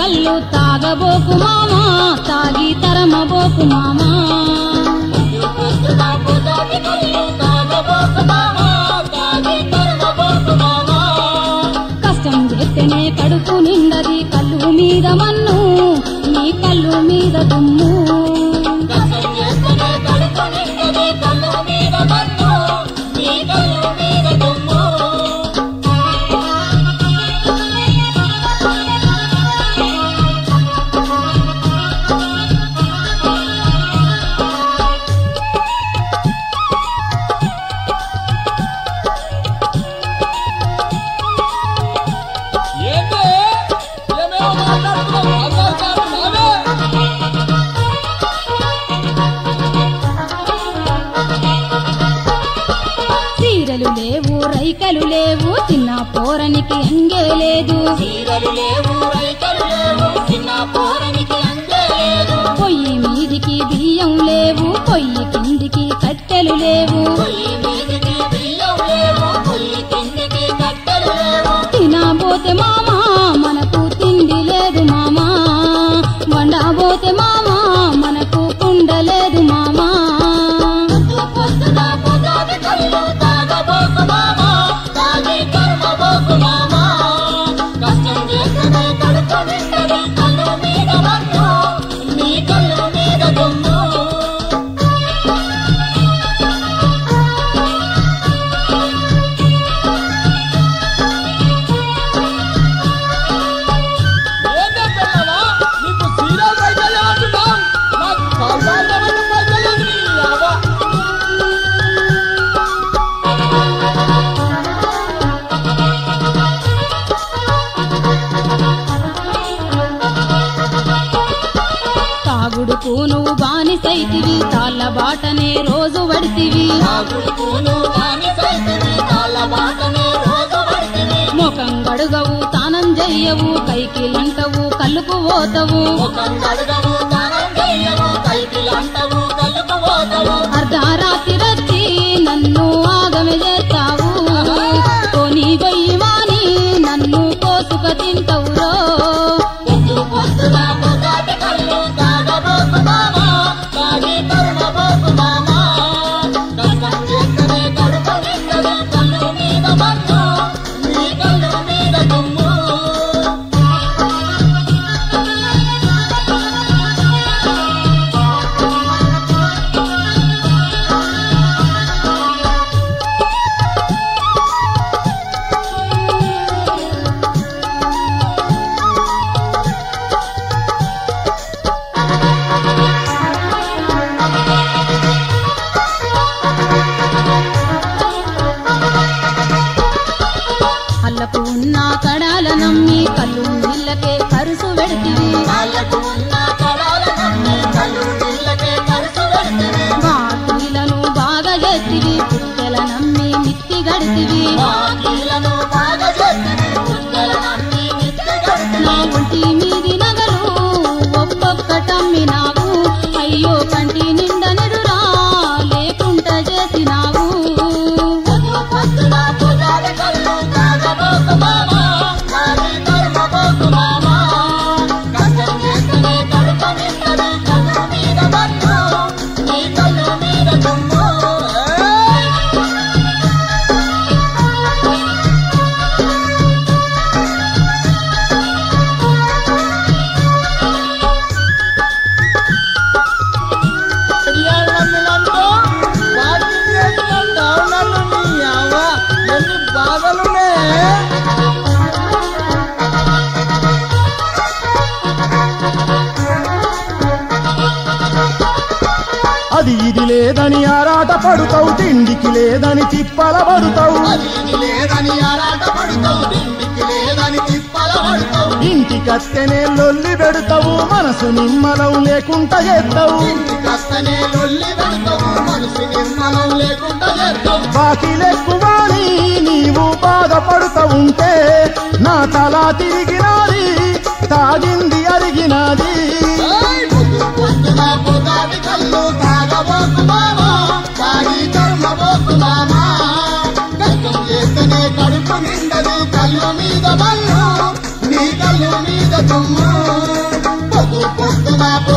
కళ్ళు తాగబోకు మామా తాగి తరమబోకు మామా కష్టం చేస్తేనే కడుపు నిండది కళ్ళు మీద మన్ను నీ కళ్ళు మీద దుమ్ము ఏంటి ఏమేమో మాట్లాడుతున్నావు అందరూ కాదు నావే చీరలు లేవు రైకలు లేవు చిన్న పోరనికి అంగే లేదు చీరలు లేవు రైకలు లేవు చిన్న పోరనికి అందే లేదు పొయ్యి మీదికి బియ్యం లేవు పొయ్యి కిందికి కట్టెలు లేవు పొయ్యి మీదికి బియ్యం లేవు పొయ్యి కిందికి కట్టెలు లేవు తినబోతే మామా మనకు తిండి లేదు మామా వండబోతే మామా మనకు కుండలేదు మామా పొద్దున పొగాది కళ్ళు తాగబోకు మామా తాగి కర్మబోకు మామా కష్టం చేస్తేనే కడుపు నిండది కళ్ళు మీద మన్ను నీ కళ్ళు మీద దుమ్ము ఏంటే పిల్లవా? నీకు సీరియల్ పైసలు ఏమంటున్నావు? నాకు సాధారణమైన పైసలు ఏంటి నీ అవ్వ? తాగుడుకు నువ్వు బానిసైతివి తాళ్ళ బాటనే రోజు పడితివి తాగుడుకు నువ్వు బానిసైతివి, తాళ్ళ బాటనే రోజు పడితివి. ముఖం గడుగవు తానం చెయ్యవు కైకిలంటవు కళ్ళుకు పోతవు ముఖం కడగవు, దానం చెయ్యవు, కైకిలంటవు, కళ్ళుకు పోతవు. అర్ధరాత్రి రచ్చి నన్ను ఆగమి చేస్తావు కొని గొయ్యి మాని నన్ను కోసుక తింటవురో పొద్దు పొద్దున పొగాటి కళ్ళు తాగబోకు మామా, తాగి తరుమబోకు మామా. కష్టం చేస్తేనే కడుపు నిండదు, కళ్ళు మీద మన్ను, నీ కళ్ళు మీద దుమ్ము అల్లకు ఉన్న కడాల నమ్మి కళ్ళు నీళ్ళకే కరుసు పెడితివి కాళ్ళకు ఉన్న కడాల నమ్మి కళ్ళు నీళ్ళకే కరుసు పెడితివి. వాకిలను బాగా చేతివి పుట్టెల నమ్మి మిత్తి గడితివి వాకిళ్లను బాగా చేతివి, పుట్టెల నమ్మి నిత్య గడితివి. నా ఒంటి మీది నగలు ఒక్కొక్కటమ్మినావు అయ్యో కంటి నిండా నిరురా లేకుంట చేసినావు పొద్దు పొద్దున పొగాలి కళ్ళు తాగబోకు మామా, తాగి తరుమబోకు మామా. కష్టం చేస్తేనే కడుపు నిండదు, కళ్ళు మీద మన్ను, నీ కళ్ళు మీద దుమ్ము. ఏయ్! అడియాళ్ళమ్మినంటూ, వాకింగ్ చేసినంటావు నన్ను నీ అవ్వ. ఎన్ని బాధలునే అది ఇది లేదని ఆరాట పడుతావు తిండికి లేదని తిప్పల పడుతావు అది ఇది లేదని ఆరాట పడుతావు తిండికి లేదని తిప్పల పడుతావు ఇంటికత్తెనే లొల్లి పెడతావు మనసు నిమ్మలం లేకుండా చేస్తావు ఇంటికస్తనే లొల్లి పెడతావు మనసు నిర్మలం లేకుండా చేస్తావు బాకీలెక్కువని నీవు బాధపడుతూ ఉంటే నా తల తిరిగినాది తాగింది అరిగినాది ఏయ్! పొద్దు పొద్దున పొగాటి కళ్ళు తాగబోకు మామా తాగి తరుమబోకు మామా కష్టం చేస్తేనే కడుపు నిండదు కళ్ళు మీద మన్ను నీ కళ్ళు మీద దుమ్ము మాకు